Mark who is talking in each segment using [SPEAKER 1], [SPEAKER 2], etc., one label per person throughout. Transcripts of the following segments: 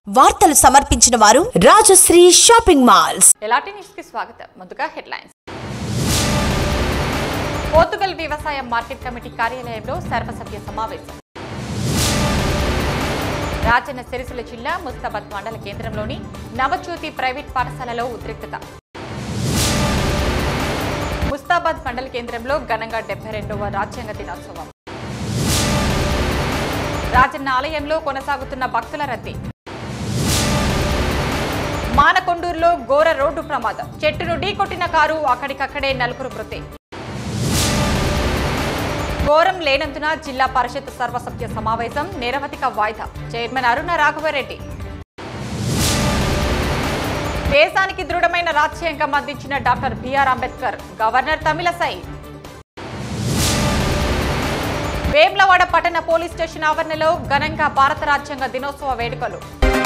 [SPEAKER 1] వార్తలు సమర్పించిన వారు రాజశ్రీ షాపింగ్ మాల్స్
[SPEAKER 2] ఎలాంటి న్యూస్ కి స్వాగతం ముందుగా హెడ్లైన్స్ పోర్తుగల్ వ్యవసాయ మార్కెట్ కమిటీ కార్యాలయంలో సర్వసభ్య సమావేశం రాజన్న సిరిసిల్ల జిల్లా ముస్తాబాద్ మండల కేంద్రంలోని నవజ్యోతి ప్రైవేట్ పాఠశాలలో ఉద్రిక్తత ముస్తాబాద్ మండల కేంద్రంలో ఘనంగా డెబ్బై రెండవ రాజ్యాంగ దినోత్సవం రాజన్న ఆలయంలో కొనసాగుతున్న భక్తుల రద్దీ మానకొండూరులో ఘోర రోడ్డు ప్రమాదం చెట్టును ఢీకొట్టిన కారు అక్కడికక్కడే నలుగురు మృతి ఘోరం లేనందున జిల్లా పరిషత్ సర్వసభ్య సమావేశం నిరవధిక వాయిదా చైర్మన్ అరుణ రాఘవరెడ్డి దేశానికి దృఢమైన రాజ్యాంగం అందించిన doctor B R Ambedkar governor Tamilisai Vemulawada పట్టణ పోలీస్ స్టేషన్ ఆవరణలో ఘనంగా భారత రాజ్యాంగ దినోత్సవ వేడుకలు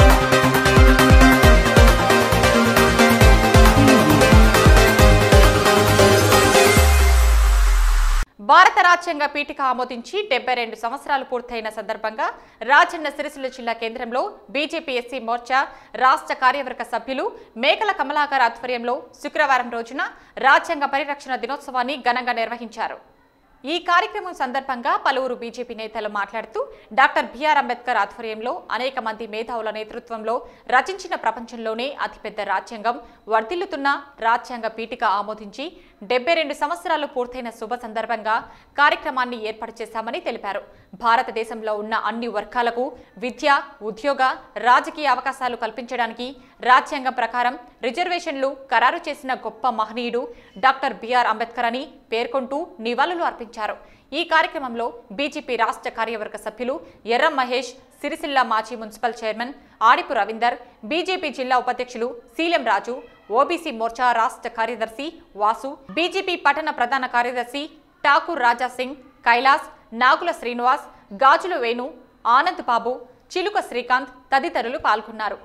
[SPEAKER 2] భారత రాజ్యాంగ పీఠిక ఆమోదించి డెబ్బై రెండు సంవత్సరాలు పూర్తయిన సందర్భంగా రాజన్న సిరిసిల్ల జిల్లా కేంద్రంలో బీజేపీ ఎస్సీ మోర్చా రాష్ట్ర కార్యవర్గ సభ్యులు మేకల కమలాకర్ ఆధ్వర్యంలో శుక్రవారం రోజున రాజ్యాంగ పరిరక్షణ దినోత్సవాన్ని ఘనంగా నిర్వహించారు ఈ కార్యక్రమం సందర్భంగా పలువురు బీజేపీ నేతలు మాట్లాడుతూ డాక్టర్ బిఆర్ అంబేద్కర్ ఆధ్వర్యంలో అనేక మంది మేధావుల నేతృత్వంలో రచించిన ప్రపంచంలోనే అతిపెద్ద రాజ్యాంగం వర్ధిల్లుతున్న రాజ్యాంగ పీఠిక ఆమోదించి డెబ్బై రెండు సంవత్సరాలు పూర్తయిన శుభ సందర్భంగా కార్యక్రమాన్ని ఏర్పాటు చేశామని తెలిపారు భారతదేశంలో ఉన్న అన్ని వర్గాలకు విద్య ఉద్యోగ రాజకీయ అవకాశాలు కల్పించడానికి రాజ్యాంగం ప్రకారం రిజర్వేషన్లు ఖరారు చేసిన గొప్ప మహనీయుడు డాక్టర్ బిఆర్ అంబేద్కర్ అని పేర్కొంటూ నివాళులు అర్పించారు ఈ కార్యక్రమంలో బీజేపీ రాష్ట్ర కార్యవర్గ సభ్యులు ఎర్రం మహేష్ సిరిసిల్ల మాజీ municipal chairman Adepu Ravinder BJP జిల్లా ఉపాధ్యక్షులు శీలం రాజు ఓబీసీ మోర్చా రాష్ట్ర కార్యదర్శి వాసు బీజేపీ పట్టణ ప్రధాన కార్యదర్శి ఠాకూర్ రాజా సింగ్ కైలాస్ నాగుల శ్రీనివాస్ గాజుల వేణు ఆనంద్ బాబు చిలుక శ్రీకాంత్ తదితరులు పాల్గొన్నారు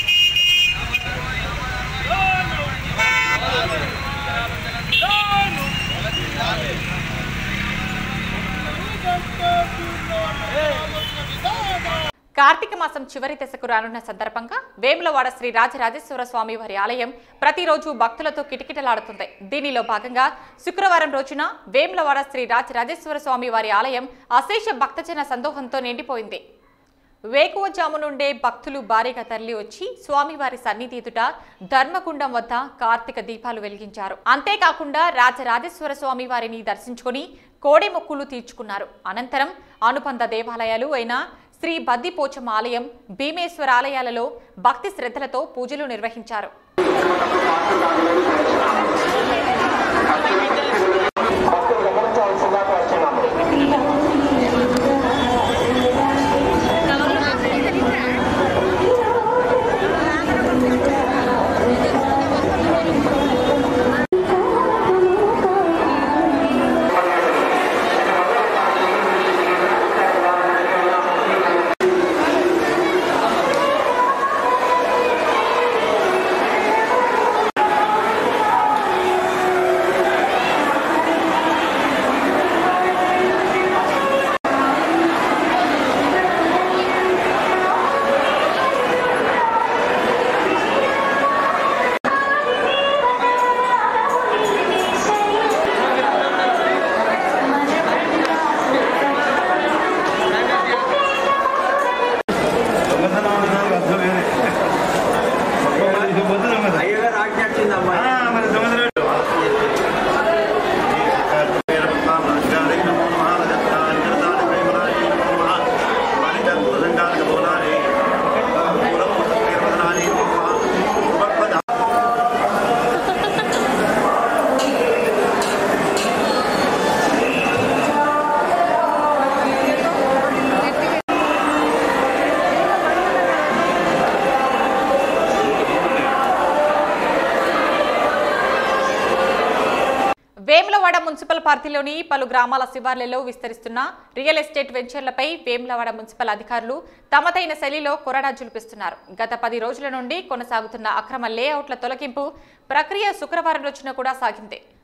[SPEAKER 2] కార్తీక మాసం చివరి దశకు రానున్న సందర్భంగా వేములవాడ శ్రీ రాజరాజేశ్వర స్వామి వారి ఆలయం ప్రతిరోజు భక్తులతో కిటకిటలాడుతుంది దీనిలో భాగంగా శుక్రవారం రోజున వేములవాడ శ్రీ రాజరాజేశ్వర స్వామి వారి ఆలయం అశేష భక్తజన సందోహంతో నిండిపోయింది వేకువజాము నుండే భక్తులు భారీగా తరలి వచ్చి స్వామివారి సన్నిధి ఎదుట ధర్మగుండం వద్ద కార్తీక దీపాలు వెలిగించారు అంతేకాకుండా రాజరాజేశ్వర స్వామి వారిని దర్శించుకొని కోడె మొక్కులు తీర్చుకున్నారు అనంతరం అనుబంధ దేవాలయాలు అయిన శ్రీ బద్దిపోచమ్మ ఆలయం భీమేశ్వర ఆలయాలలో భక్తి శ్రద్ధలతో పూజలు నిర్వహించారు
[SPEAKER 3] అయ్యగారు ఆజ్ఞ వచ్చిందమ్మా
[SPEAKER 2] వేములవాడ మున్సిపల్ పరిధిలోని పలు గ్రామాల శివార్లలో విస్తరిస్తున్న రియల్ ఎస్టేట్ వెంచర్లపై వేములవాడ మున్సిపల్ అధికారులు తమదైన శైలిలో కొరడా జులిపిస్తున్నారు గత పది రోజుల నుండి కొనసాగుతున్న అక్రమ లేఅవుట్ల తొలగింపు ప్రక్రియ శుక్రవారం రోజున కూడా సాగింది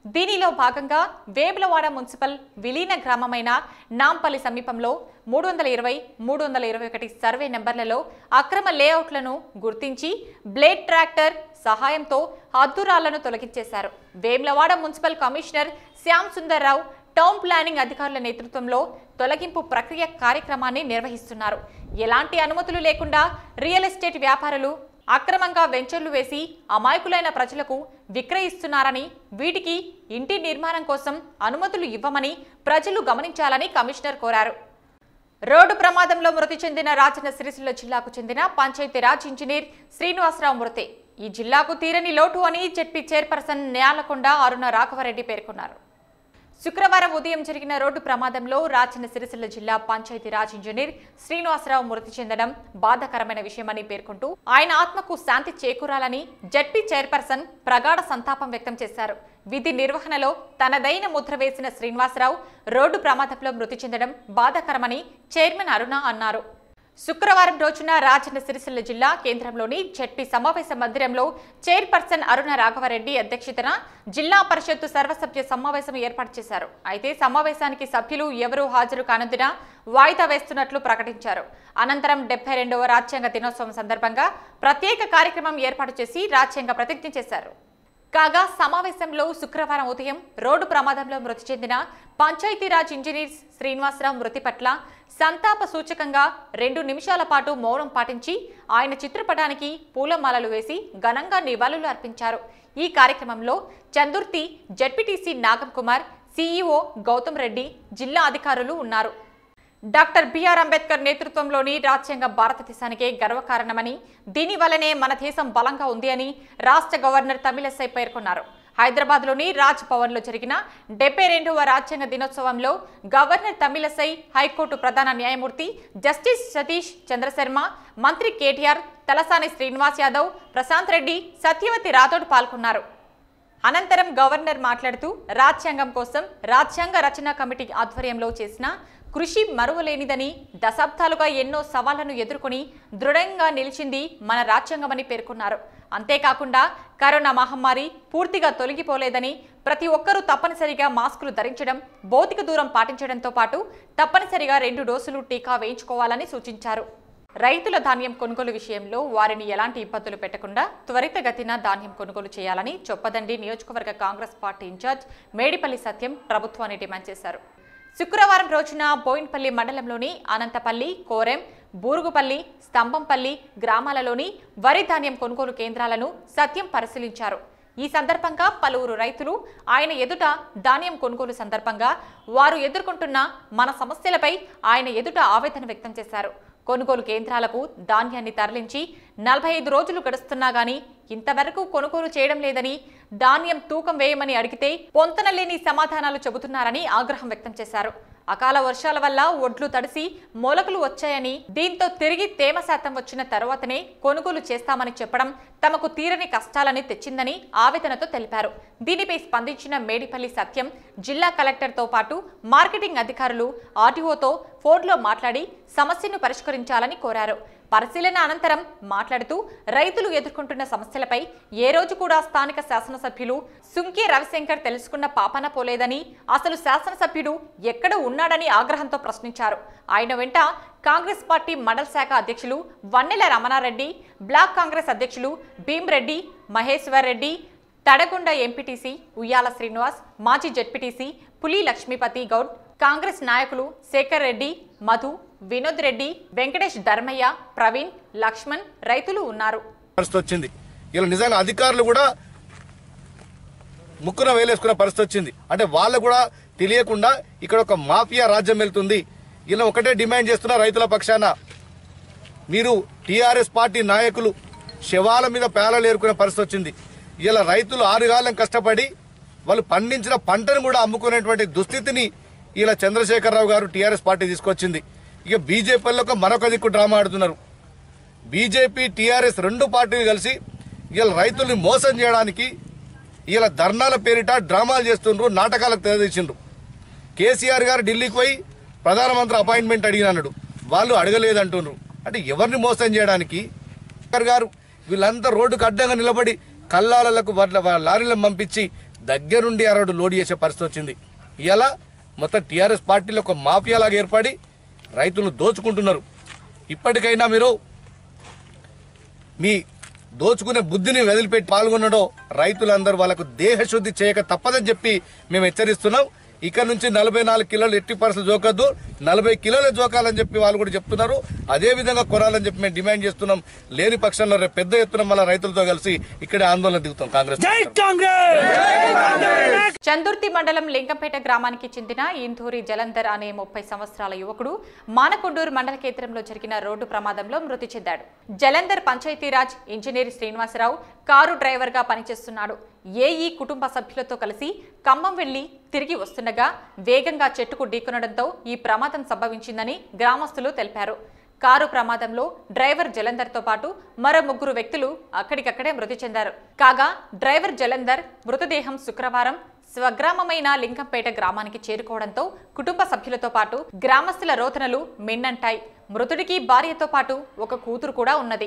[SPEAKER 2] దీనిలో భాగంగా వేములవాడ మున్సిపల్ విలీన గ్రామమైన నాంపల్లి సమీపంలో మూడు వందల ఇరవై మూడు వందల ఇరవై ఒకటి సర్వే నెంబర్లలో అక్రమ లేఅవుట్లను గుర్తించి బ్లేడ్ ట్రాక్టర్ సహాయంతో హద్దురాళ్లను తొలగించేశారు Vemulawada municipal commissioner Shyam Sundarrao town planning అధికారుల నేతృత్వంలో తొలగింపు ప్రక్రియ కార్యక్రమాన్ని నిర్వహిస్తున్నారు ఎలాంటి అనుమతులు లేకుండా రియల్ ఎస్టేట్ వ్యాపారులు అక్రమంగా వెంచర్లు వేసి అమాయకులైన ప్రజలకు విక్రయిస్తున్నారని వీటికి ఇంటి నిర్మాణం కోసం అనుమతులు ఇవ్వమని ప్రజలు గమనించాలని కమిషనర్ కోరారు రోడ్డు ప్రమాదంలో మృతి చెందిన రాజన్న సిరిసిల్ల జిల్లాకు చెందిన పంచాయతీరాజ్ ఇంజనీర్ శ్రీనివాసరావు మృతి ఈ జిల్లాకు తీరని లోటు అని జెడ్పీ చైర్పర్సన్ న్యాలకొండ అరుణ రాఘవరెడ్డి పేర్కొన్నారు శుక్రవారం ఉదయం జరిగిన రోడ్డు ప్రమాదంలో రాచన్న సిరిసిల్ల జిల్లా పంచాయతీరాజ్ ఇంజనీర్ శ్రీనివాసరావు మృతి చెందడం బాధాకరమైన విషయమని పేర్కొంటూ ఆయన ఆత్మకు శాంతి చేకూరాలని జడ్పీ చైర్పర్సన్ ప్రగాఢ సంతాపం వ్యక్తం చేశారు విధి నిర్వహణలో తనదైన ముద్ర వేసిన శ్రీనివాసరావు రోడ్డు ప్రమాదంలో మృతి చెందడం బాధాకరమని చైర్మన్ అరుణ అన్నారు శుక్రవారం రోజున రాజన్న సిరిసిల్ల జిల్లా కేంద్రంలోని జడ్పీ సమావేశ మందిరంలో చైర్పర్సన్ అరుణ రాఘవరెడ్డి అధ్యక్షతన జిల్లా పరిషత్తు సర్వసభ్య సమావేశం ఏర్పాటు చేశారు అయితే సమావేశానికి సభ్యులు ఎవరూ హాజరు కానందున వాయిదా వేస్తున్నట్లు ప్రకటించారు అనంతరం డెబ్బై రెండవ రాజ్యాంగ దినోత్సవం సందర్భంగా ప్రత్యేక కార్యక్రమం ఏర్పాటు చేసి రాజ్యాంగ ప్రతిజ్ఞ చేశారు కాగా సమావేశంలో శుక్రవారం ఉదయం రోడ్డు ప్రమాదంలో మృతి చెందిన పంచాయతీరాజ్ ఇంజనీర్స్ శ్రీనివాసరావు మృతి పట్ల సంతాప సూచకంగా రెండు నిమిషాల పాటు మౌనం పాటించి ఆయన చిత్రపటానికి పూలమాలలు వేసి ఘనంగా నివాళులు అర్పించారు ఈ కార్యక్రమంలో చందుర్తి జడ్పీటీసీ నాగం కుమార్ సీఈఓ గౌతమ్ రెడ్డి జిల్లా అధికారులు ఉన్నారు డాక్టర్ బిఆర్ అంబేద్కర్ నేతృత్వంలోని రాజ్యాంగం భారతదేశానికే గర్వకారణమని దీనివల్లనే మన దేశం బలంగా ఉంది అని రాష్ట్ర గవర్నర్ తమిళసై పేర్కొన్నారు హైదరాబాద్లోని రాజ్ భవన్లో జరిగిన డెబ్బై రెండవ రాజ్యాంగ దినోత్సవంలో గవర్నర్ తమిళసై హైకోర్టు ప్రధాన న్యాయమూర్తి జస్టిస్ సతీష్ చంద్రశర్మ మంత్రి కేటీఆర్ తలసాని శ్రీనివాస్ యాదవ్ ప్రశాంత్ రెడ్డి సత్యవతి రాథోడ్ పాల్గొన్నారు అనంతరం గవర్నర్ మాట్లాడుతూ రాజ్యాంగం కోసం రాజ్యాంగ రచన కమిటీ ఆధ్వర్యంలో చేసిన కృషి మరువలేనిదని దశాబ్దాలుగా ఎన్నో సవాళ్లను ఎదుర్కొని దృఢంగా నిలిచింది మన రాజ్యాంగమని పేర్కొన్నారు అంతేకాకుండా కరోనా మహమ్మారి పూర్తిగా తొలగిపోలేదని ప్రతి ఒక్కరూ తప్పనిసరిగా మాస్కులు ధరించడం భౌతిక దూరం పాటించడంతో పాటు తప్పనిసరిగా రెండు డోసులు టీకా వేయించుకోవాలని సూచించారు రైతుల ధాన్యం కొనుగోలు విషయంలో వారిని ఎలాంటి ఇబ్బందులు పెట్టకుండా త్వరితగతిన ధాన్యం కొనుగోలు చేయాలని చొప్పదండి నియోజకవర్గ Congress party incharge Medipalli Satyam ప్రభుత్వాన్ని డిమాండ్ చేశారు శుక్రవారం రోజున బోయిన్పల్లి మండలంలోని అనంతపల్లి కోరెం బూరుగుపల్లి స్తంభంపల్లి గ్రామాలలోని వరి ధాన్యం కొనుగోలు కేంద్రాలను సత్యం పరిశీలించారు ఈ సందర్భంగా పలువురు రైతులు ఆయన ఎదుట ధాన్యం కొనుగోలు సందర్భంగా వారు ఎదుర్కొంటున్న మన సమస్యలపై ఆయన ఎదుట ఆవేదన వ్యక్తం చేశారు కొనుగోలు కేంద్రాలకు ధాన్యాన్ని తరలించి నలభై ఐదు రోజులు గడుస్తున్నా గానీ ఇంతవరకు కొనుగోలు చేయడం లేదని ధాన్యం తూకం వేయమని అడిగితే పొంతనలేని సమాధానాలు చెబుతున్నారని ఆగ్రహం వ్యక్తం చేశారు అకాల వర్షాల వల్ల ఒడ్లు తడిసి మొలకలు వచ్చాయని దీంతో తిరిగి తేమ శాతం వచ్చిన తర్వాతనే కొనుగోలు చేస్తామని చెప్పడం తమకు తీరని కష్టాలని తెచ్చిందని ఆవేదనతో తెలిపారు దీనిపై స్పందించిన మేడిపల్లి సత్యం జిల్లా కలెక్టర్తో పాటు మార్కెటింగ్ అధికారులు ఆర్టీఓతో ఫోన్లో మాట్లాడి సమస్యను పరిష్కరించాలని కోరారు పరిశీలన అనంతరం మాట్లాడుతూ రైతులు ఎదుర్కొంటున్న సమస్యలపై ఏ రోజు కూడా స్థానిక శాసనసభ్యులు సుంకే రవిశంకర్ తెలుసుకున్న పాపన పోలేదని అసలు శాసనసభ్యుడు ఎక్కడ ఉన్నాడని ఆగ్రహంతో ప్రశ్నించారు ఆయన వెంట కాంగ్రెస్ పార్టీ మండల శాఖ అధ్యక్షులు వన్నెల రమణారెడ్డి బ్లాక్ కాంగ్రెస్ అధ్యక్షులు భీమ్రెడ్డి మహేశ్వర్ రెడ్డి తడగొండ ఎంపీటీసీ ఉయ్యాల శ్రీనివాస్ మాజీ జడ్పీటీసీ పులి లక్ష్మీపతి గౌడ్ కాంగ్రెస్ నాయకులు శేఖర్ రెడ్డి మధు వినోద్ రెడ్డి వెంకటేష్ ధర్మయ్య ప్రవీణ్ లక్ష్మణ్ రైతులు ఉన్నారు
[SPEAKER 4] పరిస్థితి వచ్చింది ఇలా నిజంగా అధికారులు కూడా ముక్కున వేలేసుకునే పరిస్థితి వచ్చింది అంటే వాళ్ళు కూడా తెలియకుండా ఇక్కడ ఒక మాఫియా రాజ్యం వెళ్తుంది ఇలా ఒకటే డిమాండ్ చేస్తున్న రైతుల పక్షాన మీరు టీఆర్ఎస్ పార్టీ నాయకులు శవాల మీద పేలలు ఏరుకునే పరిస్థితి వచ్చింది ఇలా రైతులు ఆరుగాలం కష్టపడి వాళ్ళు పండించిన పంటను కూడా అమ్ముకునేటువంటి దుస్థితిని ఇలా చంద్రశేఖరరావు గారు టీఆర్ఎస్ పార్టీ తీసుకొచ్చింది ఇక బీజేపీలో మరొక దిక్కు డ్రామా ఆడుతున్నారు బీజేపీ టీఆర్ఎస్ రెండు పార్టీలు కలిసి ఇలా రైతుల్ని మోసం చేయడానికి ఇలా ధర్నాల పేరిట డ్రామాలు చేస్తుండ్రు నాటకాలకు తెరదీసిండ్రు కేసీఆర్ గారు ఢిల్లీకి పోయి ప్రధానమంత్రి అపాయింట్మెంట్ అడిగినాడు వాళ్ళు అడగలేదంటుండ్రు అంటే ఎవరిని మోసం చేయడానికి కేసీఆర్ గారు వీళ్ళంతా రోడ్డుకు అడ్డంగా నిలబడి కల్లాలకు వాళ్ళ వాళ్ళ లారీలను పంపించి దగ్గరుండి ఆ రోడ్డు లోడ్ చేసే పరిస్థితి వచ్చింది ఇలా మొత్తం టీఆర్ఎస్ పార్టీలో ఒక మాఫియాలాగా ఏర్పడి రైతులను దోచుకుంటున్నారు ఇప్పటికైనా మీరు మీ దోచుకునే బుద్ధిని వదిలిపెట్టి పాల్గొనడం రైతులందరూ వాళ్ళకు దేహశుద్ధి చేయక తప్పదని చెప్పి మేము హెచ్చరిస్తున్నాం ఇక్కడ నుంచి నలభై నాలుగు కిలోలు ఎట్టి పర్సెంట్ జోకద్దు నలభై కిలోలే జోకాలని చెప్పి వాళ్ళు కూడా చెప్తున్నారు అదే విధంగా కొనాలని చెప్పి మేము డిమాండ్ చేస్తున్నాం లేని పక్షంలో రేపు పెద్ద ఎత్తున మళ్ళీ రైతులతో కలిసి ఇక్కడే ఆందోళన దిగుతాం కాంగ్రెస్
[SPEAKER 2] చందుర్తి మండలం లింగంపేట గ్రామానికి చెందిన ఇంధూరి జలంధర్ అనే ముప్పై సంవత్సరాల యువకుడు మానకొండూరు మండల కేంద్రంలో జరిగిన రోడ్డు ప్రమాదంలో మృతి చెందాడు Jalandhar Panchayati Raj engineer Srinivasarao car driver గా పనిచేస్తున్నాడు ఏఈ కుటుంబ సభ్యులతో కలిసి ఖమ్మం వెళ్లి తిరిగి వస్తుండగా వేగంగా చెట్టుకు ఢీకొనడంతో ఈ ప్రమాదం సంభవించిందని గ్రామస్తులు తెలిపారు కారు ప్రమాదంలో డ్రైవర్ జలంధర్ తో పాటు మరో ముగ్గురు వ్యక్తులు అక్కడికక్కడే మృతి చెందారు కాగా డ్రైవర్ జలంధర్ మృతదేహం శుక్రవారం స్వగ్రామమైన లింకంపేట గ్రామానికి చేరుకోవడంతో కుటుంబ సభ్యులతో పాటు గ్రామస్తుల రోదనలు మిన్నంటాయి మృతుడికి భార్యతో పాటు ఒక కూతురు కూడా ఉన్నది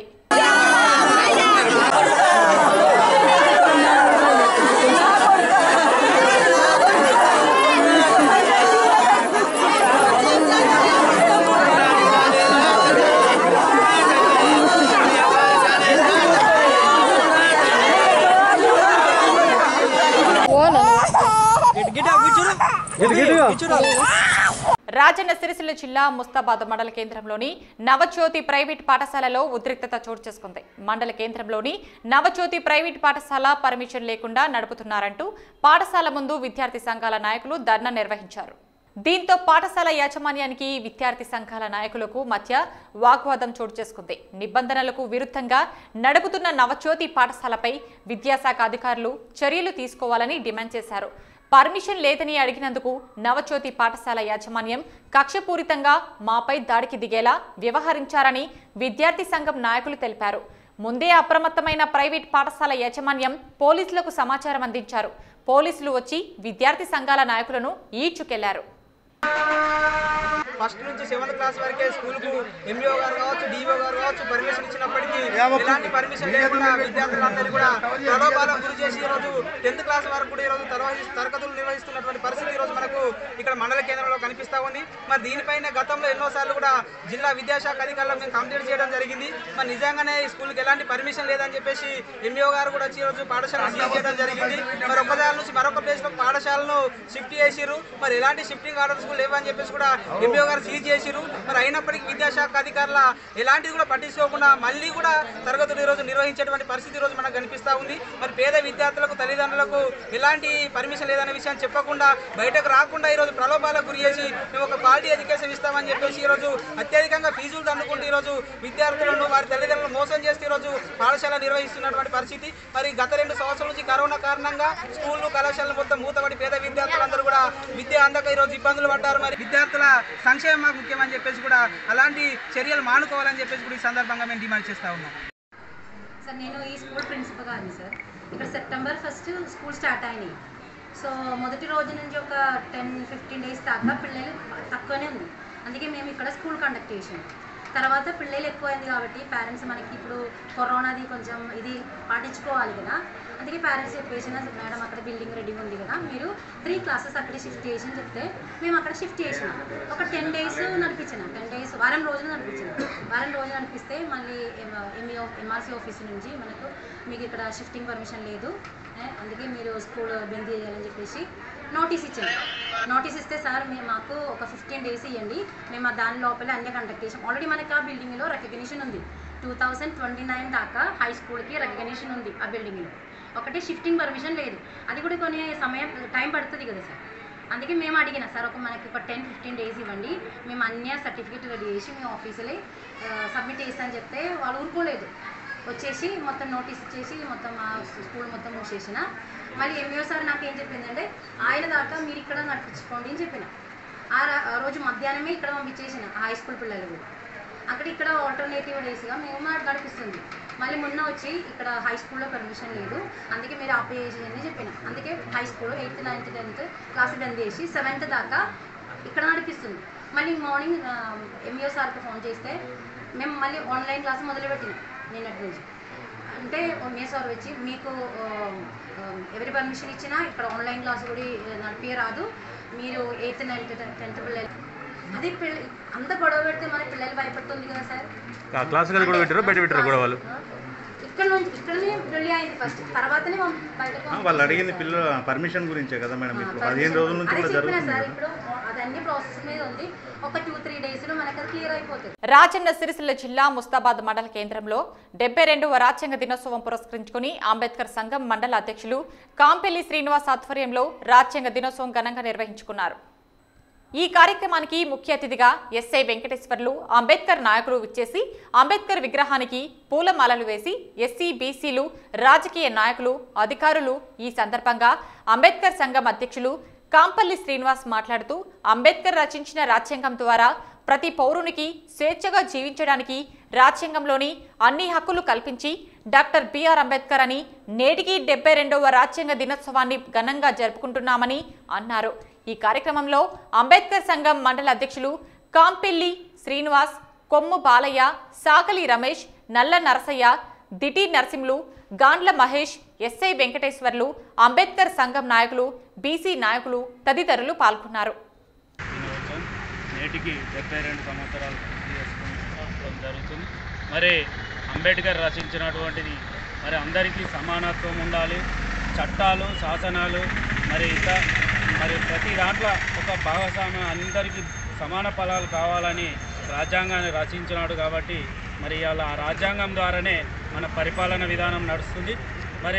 [SPEAKER 2] రాజన్న సిరిసిల్ల జిల్లా ముస్తాబాద్ మండల కేంద్రంలోని నవజ్యోతి ప్రైవేట్ పాఠశాలలో ఉద్రిక్తత చోటు చేసుకుంది మండల కేంద్రంలోని నవజ్యోతి ప్రైవేట్ పాఠశాల పర్మిషన్ లేకుండా నడుపుతున్నారంటూ పాఠశాల ముందు విద్యార్థి సంఘాల నాయకులు ధర్నా నిర్వహించారు దీంతో పాఠశాల యాజమాన్యానికి విద్యార్థి సంఘాల నాయకులకు మధ్య వాగ్వాదం చోటు చేసుకుంది నిబంధనలకు విరుద్ధంగా నడుపుతున్న నవజ్యోతి పాఠశాలపై విద్యాశాఖ అధికారులు చర్యలు తీసుకోవాలని డిమాండ్ చేశారు పర్మిషన్ లేదని అడిగినందుకు నవజ్యోతి పాఠశాల యాజమాన్యం కక్షపూరితంగా మాపై దాడికి దిగేలా వ్యవహరించారని విద్యార్థి సంఘం నాయకులు తెలిపారు ముందే అప్రమత్తమైన ప్రైవేట్ పాఠశాల యాజమాన్యం పోలీసులకు సమాచారం అందించారు పోలీసులు వచ్చి విద్యార్థి సంఘాల నాయకులను ఈడ్చుకెళ్లారు
[SPEAKER 3] ఫస్ట్ నుంచి సెవెంత్ క్లాస్ వరకే స్కూల్ కు ఎంఈఓ గారు కావచ్చు డిఓ గారు కావచ్చు పర్మిషన్ ఇచ్చినప్పటికీ ఎలాంటి పర్మిషన్ లేకుండా విద్యార్థులందరూ కూడా ప్రలోభాలకు గురి చేసి ఈ రోజు టెన్త్ క్లాస్ వరకు కూడా ఈ రోజు తరవహి- తరగతులు నిర్వహిస్తున్నటువంటి పరిస్థితి ఈ రోజు మనకు ఇక్కడ మండల కేంద్రంలో కనిపిస్తా ఉంది మరి దీనిపైన గతంలో ఎన్నోసార్లు కూడా జిల్లా విద్యాశాఖ అధికారులు మేము కంప్లైంట్ చేయడం జరిగింది మరి నిజంగానే ఈ స్కూల్కి ఎలాంటి పర్మిషన్ లేదని చెప్పేసి ఎంఈఓ గారు కూడా వచ్చి ఈ రోజు పాఠశాల సీజ్ చేయడం జరిగింది మరి ఒక దాని నుంచి మరొక ప్లేస్ లో పాఠశాలను షిఫ్ట్ చేసిరు మరి ఎలాంటి షిఫ్టింగ్ ఆర్డర్స్ కూడా లేవని చెప్పేసి కూడా ఎంఈఓ గారు సీజ్ చేసిరు మరి అయినప్పటికీ విద్యాశాఖ అధికారుల ఎలాంటిది కూడా పట్టించుకోకుండా మళ్ళీ కూడా తరగతులు ఈ రోజు నిర్వహించేటువంటి పరిస్థితి ఈ రోజు మనకు కనిపిస్తా ఉంది మరి పేద విద్యార్థులకు తల్లిదండ్రులకు ఎలాంటి పర్మిషన్ లేదనే విషయాన్ని చెప్పకుండా బయటకు రాకుండా ఈ రోజు ప్రలోభాలకు గురి చేసి మేము ఒక క్వాలిటీ ఎడ్యుకేషన్ ఇస్తామని చెప్పేసి ఈ రోజు అత్యధికంగా ఫీజులు దండుకుంటూ ఈ రోజు విద్యార్థులను వారి తల్లిదండ్రులను మోసం చేస్తే ఈ రోజు పాఠశాల నిర్వహిస్తున్నటువంటి పరిస్థితి మరి గత రెండు సంవత్సరాల నుంచి కరోనా కారణంగా స్కూళ్ళు కళాశాలలు మొత్తం మూతపడి పేద విద్యార్థులందరూ కూడా విద్య అందక ఈ రోజు ఇబ్బందులు పడ్డారు మరి విద్యార్థుల సంక్షేమం మాకు ముఖ్యమని చెప్పేసి కూడా అలాంటి చర్యలు మానుకోవాలని చెప్పేసి కూడా ఈ సందర్భంగా మేము డిమాండ్ చేస్తా ఉన్నాం
[SPEAKER 5] సార్ నేను ఈ స్కూల్ ప్రిన్సిపల్ గారిని సార్ ఇక్కడ సెప్టెంబర్ ఫస్ట్ స్కూల్ స్టార్ట్ అయినాయి సో మొదటి రోజు నుంచి ఒక టెన్ ఫిఫ్టీన్ డేస్ దాకా పిల్లలు తక్కువనే ఉంది అందుకే మేము ఇక్కడ స్కూల్ కండక్ట్ చేసాం తర్వాత పిల్లలు ఎక్కువైంది కాబట్టి పేరెంట్స్ మనకి ఇప్పుడు కరోనాది కొంచెం ఇది పాటించుకోవాలి కదా అందుకే పేరెంట్స్ చెప్పేసిన మేడం అక్కడ బిల్డింగ్ రెడీ ఉంది కదా మీరు త్రీ క్లాసెస్ అక్కడే షిఫ్ట్ చేసి అని చెప్తే మేము అక్కడ షిఫ్ట్ చేసినాం ఒక టెన్ డేస్ నడిపించినాం టెన్ డేస్ వారం రోజులు నడిపించినాం వారం రోజులు నడిపిస్తే మళ్ళీ ఎంఈఓ ఎంఆర్సీ ఆఫీస్ నుంచి మనకు మీకు ఇక్కడ షిఫ్టింగ్ పర్మిషన్ లేదు ఏ, అందుకే మీరు స్కూల్ బంద్ చేయాలని చెప్పేసి నోటీస్ ఇచ్చారు నోటీస్ ఇస్తే సార్ మేము మాకు ఒక ఫిఫ్టీన్ డేస్ ఇవ్వండి మేము ఆ దాని లోపల అన్ని కండక్ట్ చేసాం ఆల్రెడీ మనకి ఆ బిల్డింగ్లో రికగ్నిషన్ ఉంది టూ థౌజండ్ ట్వంటీ నైన్ దాకా హై స్కూల్కి రికగ్నిషన్ ఉంది ఆ బిల్డింగ్లో ఒకటి షిఫ్టింగ్ పర్మిషన్ లేదు అది కూడా కొన్ని సమయం టైం పడుతుంది కదా సార్ అందుకే మేము అడిగిన సార్ ఒక మనకి ఒక టెన్ ఫిఫ్టీన్ డేస్ ఇవ్వండి మేము అన్ని సర్టిఫికేట్ రెడీ చేసి మీ ఆఫీసులో సబ్మిట్ చేస్తామని చెప్తే వాళ్ళు ఊరుకోలేదు వచ్చేసి మొత్తం నోటీస్ ఇచ్చేసి మొత్తం ఆ స్కూల్ మొత్తం మూసేసిన మళ్ళీ ఎంఈఓ సార్ నాకు ఏం చెప్పిందంటే ఆయన దాకా మీరు ఇక్కడ నడిపించుకోండి అని చెప్పిన ఆ రా- ఆ రోజు మధ్యాహ్నమే ఇక్కడ పంపించేసిన హై స్కూల్ పిల్లలు కూడా అక్కడ ఇక్కడ ఆల్టర్నేటివ్ డేస్గా మేము మాకు నడిపిస్తుంది మళ్ళీ మొన్న వచ్చి ఇక్కడ హై స్కూల్లో పర్మిషన్ లేదు అందుకే మీరు ఆపేసి అని చెప్పిన అందుకే high school eighth ninth tenth class bandh చేసి సెవెంత్ దాకా ఇక్కడ నడిపిస్తుంది మళ్ళీ మార్నింగ్ ఎంఈఓ సార్కి ఫోన్ చేస్తే మేము మళ్ళీ ఆన్లైన్ క్లాస్ మొదలుపెట్టినాం నిన్నటి నుంచి అంటే మే సార్ వచ్చి మీకు ఎవరి పర్మిషన్ ఇచ్చినా ఇక్కడ ఆన్లైన్ క్లాస్ కూడా నడిపే రాదు మీరు ఎయిత్ నైన్త్ టెన్త్ పిల్లలు అది పిల్ల అంత గొడవ పెడితే మన పిల్లలు భయపడుతుంది కదా సార్
[SPEAKER 6] ఆ క్లాస్ గది కూడా పెట్టారు బయట పెట్టారు కూడా వాళ్ళు
[SPEAKER 5] ఇక్కడ నుంచి ఇక్కడనే పెళ్లి అయింది ఫస్ట్ తర్వాతనే మనం బయటకు
[SPEAKER 6] ఆ, వాళ్ళు అడిగింది పిల్లల పర్మిషన్ గురించే కదా మేడం ఇప్పుడు
[SPEAKER 5] ఆ,
[SPEAKER 6] పదిహేను రోజుల నుంచి
[SPEAKER 5] అదే
[SPEAKER 6] కూడా
[SPEAKER 5] చెప్పినా
[SPEAKER 6] జరుగుతుంది
[SPEAKER 5] సార్
[SPEAKER 6] కదా.
[SPEAKER 5] ఇప్పుడు అదన్నీ ప్రాసెస్ మీద ఉంది ఒక టూ త్రీ డేస్లో మనకు అది క్లియర్ అయిపోతుంది
[SPEAKER 2] రాజన్న సిరిసిల్ల జిల్లా ముస్తాబాద్ మండల కేంద్రంలో డెబ్బై రెండవ రాజ్యాంగ దినోత్సవం పురస్కరించుకుని అంబేద్కర్ సంఘం మండల అధ్యక్షులు కాంపెల్లి శ్రీనివాస్ ఆధ్వర్యంలో రాజ్యాంగ దినోత్సవం ఘనంగా నిర్వహించుకున్నారు ఈ కార్యక్రమానికి ముఖ్య అతిథిగా ఎస్ఐ వెంకటేశ్వర్లు అంబేద్కర్ నాయకులు విచ్చేసి అంబేద్కర్ విగ్రహానికి పూలమాలలు వేసి ఎస్సీ బీసీలు రాజకీయ నాయకులు అధికారులు ఈ సందర్భంగా అంబేద్కర్ సంఘం అధ్యక్షులు కాంపల్లి శ్రీనివాస్ మాట్లాడుతూ అంబేద్కర్ రచించిన రాజ్యాంగం ద్వారా ప్రతి పౌరునికి స్వేచ్ఛగా జీవించడానికి రాజ్యాంగంలోని అన్ని హక్కులు కల్పించి డాక్టర్ బిఆర్ అంబేద్కర్ అని నేటికి డెబ్బై రెండవ రాజ్యాంగ దినోత్సవాన్ని ఘనంగా జరుపుకుంటున్నామని అన్నారు ఈ కార్యక్రమంలో అంబేద్కర్ సంఘం మండల అధ్యక్షులు కాంపెల్లి శ్రీనివాస్ కొమ్ము బాలయ్య సాకలి రమేష్ నల్ల నరసయ్య దిటి నరసింహులు గాండ్ల మహేష్ ఎస్ఐ వెంకటేశ్వర్లు అంబేద్కర్ సంఘం నాయకులు బీసీ నాయకులు తదితరులు పాల్గొన్నారు
[SPEAKER 7] దినోత్సవం నేటికి డెబ్బై రెండు సంవత్సరాలు పూర్తి చేసుకోవడం జరుగుతుంది మరి అంబేద్కర్ రచించినటువంటిది మరి అందరికీ సమానత్వం ఉండాలి చట్టాలు శాసనాలు మరి ఇత మరి ప్రతి దాంట్లో ఒక భాగస్వామ్యం అందరికీ సమాన ఫలాలు కావాలని రాజ్యాంగాన్ని రచించినాడు కాబట్టి మరి ఇవాళ ఆ రాజ్యాంగం ద్వారానే మన పరిపాలన విధానం నడుస్తుంది మరి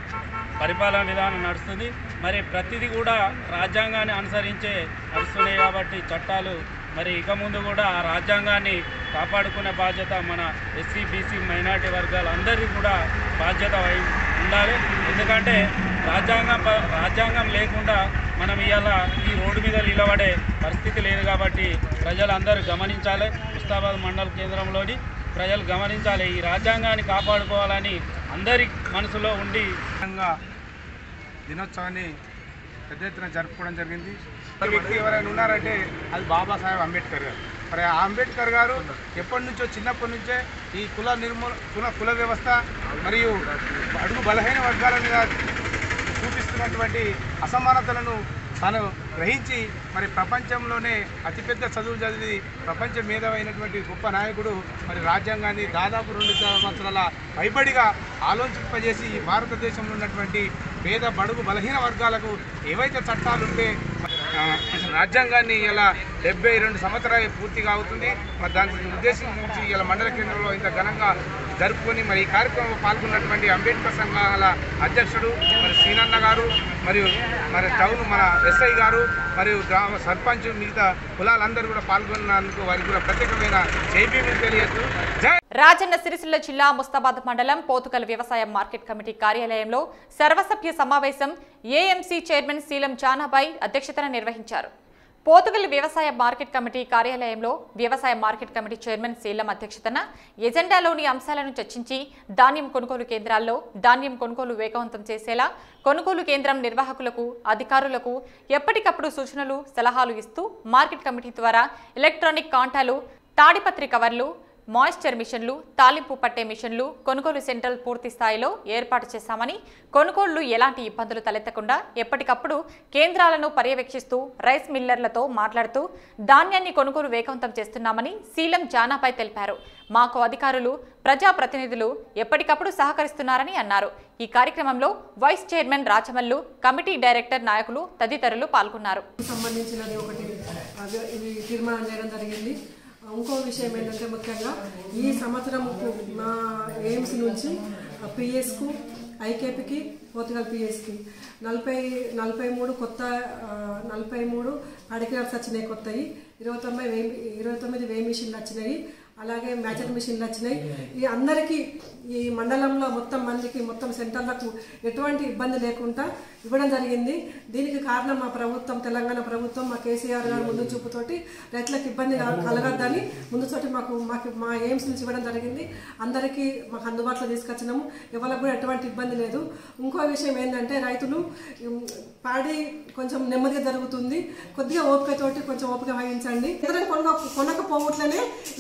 [SPEAKER 7] పరిపాలన విధానం నడుస్తుంది మరి ప్రతిదీ కూడా రాజ్యాంగాన్ని అనుసరించే నడుస్తున్నాయి కాబట్టి చట్టాలు మరి ఇక ముందు కూడా ఆ రాజ్యాంగాన్ని కాపాడుకునే బాధ్యత మన ఎస్సీ బీసీ మైనార్టీ వర్గాలందరికీ కూడా బాధ్యత వహి ఉండాలి ఎందుకంటే రాజ్యాంగం ప- రాజ్యాంగం లేకుండా మనం ఇవాళ ఈ రోడ్డు మీద నిలబడే పరిస్థితి లేదు కాబట్టి ప్రజలందరూ గమనించాలి ముస్తాబాద్ మండల కేంద్రంలోని ప్రజలు గమనించాలి ఈ రాజ్యాంగాన్ని కాపాడుకోవాలని అందరి మనసులో ఉండి
[SPEAKER 8] విధంగా దినోత్సవాన్ని పెద్ద ఎత్తున జరుపుకోవడం జరిగింది ఈ వ్యక్తి ఎవరైనా ఉన్నారంటే అది బాబాసాహెబ్ అంబేద్కర్ గారు మరి ఆ అంబేద్కర్ గారు ఎప్పటి నుంచో చిన్నప్పటి నుంచే ఈ కుల నిర్మూల కుల కుల వ్యవస్థ మరియు అడుగు బలహీన వర్గాల మీద చూపిస్తున్నటువంటి అసమానతలను తాను గ్రహించి మరి ప్రపంచంలోనే అతిపెద్ద చదువులు చదివి ప్రపంచ మేధమైనటువంటి గొప్ప నాయకుడు మరి రాజ్యాంగాన్ని దాదాపు రెండు సంవత్సరాల పైబడిగా ఆలోచింపజేసి ఈ భారతదేశంలో ఉన్నటువంటి పేద బడుగు బలహీన వర్గాలకు ఏవైతే చట్టాలు ఉంటే ఆ, రాజ్యాంగాన్ని ఇలా డెబ్బై రెండు సంవత్సరాలు పూర్తిగా అవుతుంది మరి దానికి ఉద్దేశించి ఇలా మండల కేంద్రంలో ఇంత ఘనంగా జరుపుకొని మరి ఈ కార్యక్రమంలో పాల్గొన్నటువంటి అంబేద్కర్ సంఘాల అధ్యక్షుడు మరి శ్రీనన్న గారు మరియు మరి టౌన్ మన ఎస్ఐ గారు మరియు గ్రామ సర్పంచ్ మిగతా కులాలందరూ కూడా పాల్గొన్నందుకు వారికి కూడా ప్రత్యేకమైన జైబీలు తెలియజేస్తూ జై
[SPEAKER 2] రాజన్న సిరిసిల్ల జిల్లా ముస్తాబాద్ మండలం పోతుకల్ వ్యవసాయ మార్కెట్ కమిటీ కార్యాలయంలో సర్వసభ్య సమావేశం ఏఎంసీ చైర్మన్ శీలం జానాబాయ్ అధ్యక్షతన నిర్వహించారు పోతుగల్ వ్యవసాయ మార్కెట్ కమిటీ కార్యాలయంలో వ్యవసాయ మార్కెట్ కమిటీ చైర్మన్ శీలం అధ్యక్షతన ఎజెండాలోని అంశాలను చర్చించి ధాన్యం కొనుగోలు కేంద్రాల్లో ధాన్యం కొనుగోలు వేగవంతం చేసేలా కొనుగోలు కేంద్రం నిర్వాహకులకు అధికారులకు ఎప్పటికప్పుడు సూచనలు సలహాలు ఇస్తూ మార్కెట్ కమిటీ ద్వారా ఎలక్ట్రానిక్ కాంటాలు తాడిపత్రి కవర్లు మాయిశ్చర్ మిషన్లు తాలింపు పట్టే మిషన్లు కొనుగోలు సెంటర్లు పూర్తి స్థాయిలో ఏర్పాటు చేశామని కొనుగోళ్లు ఎలాంటి ఇబ్బందులు తలెత్తకుండా ఎప్పటికప్పుడు కేంద్రాలను పర్యవేక్షిస్తూ రైస్ మిల్లర్లతో మాట్లాడుతూ ధాన్యాన్ని కొనుగోలు వేగవంతం చేస్తున్నామని సీలం జానాపై తెలిపారు మాకు అధికారులు ప్రజాప్రతినిధులు ఎప్పటికప్పుడు సహకరిస్తున్నారని అన్నారు ఈ కార్యక్రమంలో vice chairman Rachamallu committee director నాయకులు తదితరులు పాల్గొన్నారు
[SPEAKER 9] సంబంధించినది ఒకటి అదే ఇది తీర్మానం చేయడం జరిగింది ఇంకో విషయం ఏంటంటే ముఖ్యంగా ఈ సంవత్సరం మా ఎయిమ్స్ నుంచి పిఎస్కు ఐకేపీకి పోర్చుగల్ పిఎస్కి నలభై నలభై మూడు కొత్త ఆ, నలభై మూడు అడిగినట్స్ వచ్చినాయి కొత్తవి ఇరవై తొమ్మిది వే ఇరవై తొమ్మిది వే మిషన్లు వచ్చినాయి అలాగే మ్యాచర్ మిషన్లు వచ్చినాయి ఈ అందరికీ ఈ మండలంలో మొత్తం మందికి మొత్తం సెంటర్లకు ఎటువంటి ఇబ్బంది లేకుండా ఇవ్వడం జరిగింది దీనికి కారణం మా ప్రభుత్వం తెలంగాణ ప్రభుత్వం మా కేసీఆర్ గారు ముందు చూపుతోటి రైతులకు ఇబ్బంది కా- కలగద్దని ముందు చోటి మాకు మాకు మా ఎయిమ్స్ నుంచి ఇవ్వడం జరిగింది అందరికీ మాకు అందుబాటులో తీసుకొచ్చినాము ఎవరికి కూడా ఎటువంటి ఇబ్బంది లేదు ఇంకో విషయం ఏంటంటే రైతులు ఉమ్, పాడి కొంచెం నెమ్మదిగా జరుగుతుంది కొద్దిగా ఓపికతోటి కొంచెం ఓపిక వహించండి ఇతర కొనక కొనకపోవట్లనే ఈ మన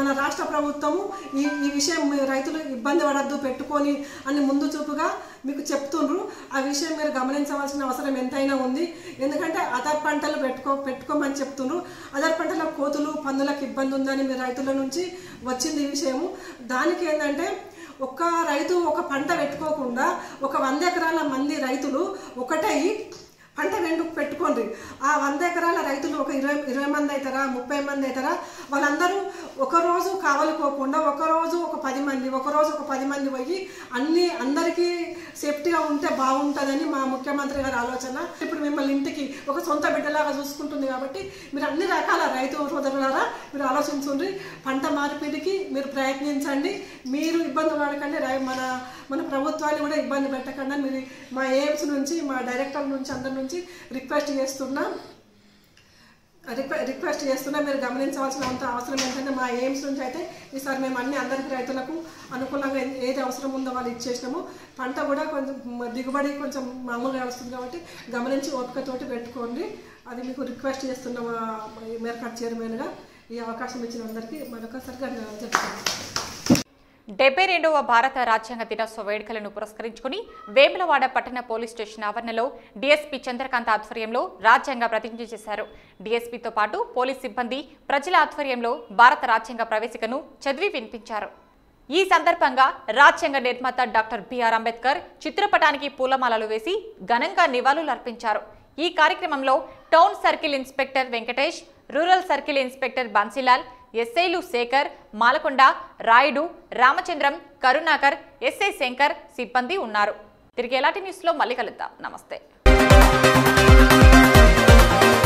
[SPEAKER 9] మన రాష్ట్ర ప్రభుత్వము ఈ ఈ విషయం మీ రైతులు ఇబ్బంది పడద్దు పెట్టుకొని అని ముందు చూపుగా మీకు చెప్తుండ్రు ఆ విషయం మీరు గమనించవలసిన అవసరం ఎంతైనా ఉంది ఎందుకంటే అదర్ పంటలు పెట్టుకో పెట్టుకోమని చెప్తుండ్రు అదర్ పంటల కోతులు పందులకు ఇబ్బంది ఉందని మీ రైతుల నుంచి వచ్చింది ఈ విషయము దానికి ఏంటంటే ఒక్క రైతు ఒక పంట పెట్టుకోకుండా ఒక వంద ఎకరాల మంది రైతులు ఒకటై పంట రెండు పెట్టుకోండి ఆ వంద ఎకరాల రైతులు ఒక ఇరవై ఇరవై మంది అవుతారా ముప్పై మంది అవుతారా వాళ్ళందరూ ఒకరోజు కావలిపోకుండా ఒకరోజు ఒక పది మంది ఒకరోజు ఒక పది మంది పోయి అన్ని అందరికీ సేఫ్టీగా ఉంటే బాగుంటుందని మా ముఖ్యమంత్రి గారి ఆలోచన ఇప్పుడు మిమ్మల్ని ఇంటికి ఒక సొంత బిడ్డలాగా చూసుకుంటుంది కాబట్టి మీరు అన్ని రకాల రైతు సోదరులారా మీరు ఆలోచించండి పంట మార్పిడికి మీరు ప్రయత్నించండి మీరు ఇబ్బంది పడకండి రై- మన మన ప్రభుత్వాన్ని కూడా ఇబ్బంది పెట్టకుండా మీరు మా ఎయిమ్స్ నుంచి మా డైరెక్టర్ నుంచి అందరి నుంచి రిక్వెస్ట్ చేస్తున్నాం రిక్వె రిక్వెస్ట్ చేస్తున్నా మీరు గమనించవలసినంత అవసరం ఏంటంటే మా ఎయిమ్స్ నుంచి అయితే ఈసారి మేము అన్ని అందరికి రైతులకు అనుకూలంగా ఏ- ఏది అవసరం ఉందో వాళ్ళు ఇచ్చేసినాము పంట కూడా కొంచెం మ- దిగుబడి కొంచెం మామూలుగా వస్తుంది కాబట్టి గమనించి ఓపికతోటి పెట్టుకోండి అది మీకు రిక్వెస్ట్ చేస్తున్నాం మేరకట్ చైర్మన్గా ఈ అవకాశం ఇచ్చిన అందరికీ మరొకసారి ధన్యవాదాలు చెప్తాను
[SPEAKER 2] డెబ్బై రెండవ భారత రాజ్యాంగ దినోత్సవ వేడుకలను పురస్కరించుకుని వేములవాడ పట్టణ పోలీస్ స్టేషన్ ఆవరణలో డీఎస్పీ చంద్రకాంత్ ఆధ్వర్యంలో రాజ్యాంగ ప్రతిజ్ఞ చేశారు డీఎస్పీతో పాటు పోలీస్ సిబ్బంది ప్రజల ఆధ్వర్యంలో భారత రాజ్యాంగ ప్రవేశికను చదివి వినిపించారు ఈ సందర్భంగా రాజ్యాంగ నిర్మాత డాక్టర్ బిఆర్ అంబేద్కర్ చిత్రపటానికి పూలమాలలు వేసి ఘనంగా నివాళులు అర్పించారు ఈ కార్యక్రమంలో town circle inspector Venkatesh rural circle inspector Bansilal ఎస్ఐలు శేఖర్ మాలకొండ రాయుడు రామచంద్రం కరుణాకర్ ఎస్ఐ శంకర్ సిబ్బంది ఉన్నారు తిరిగి ఎలాంటి న్యూస్లో మళ్ళీ కలుద్దాం నమస్తే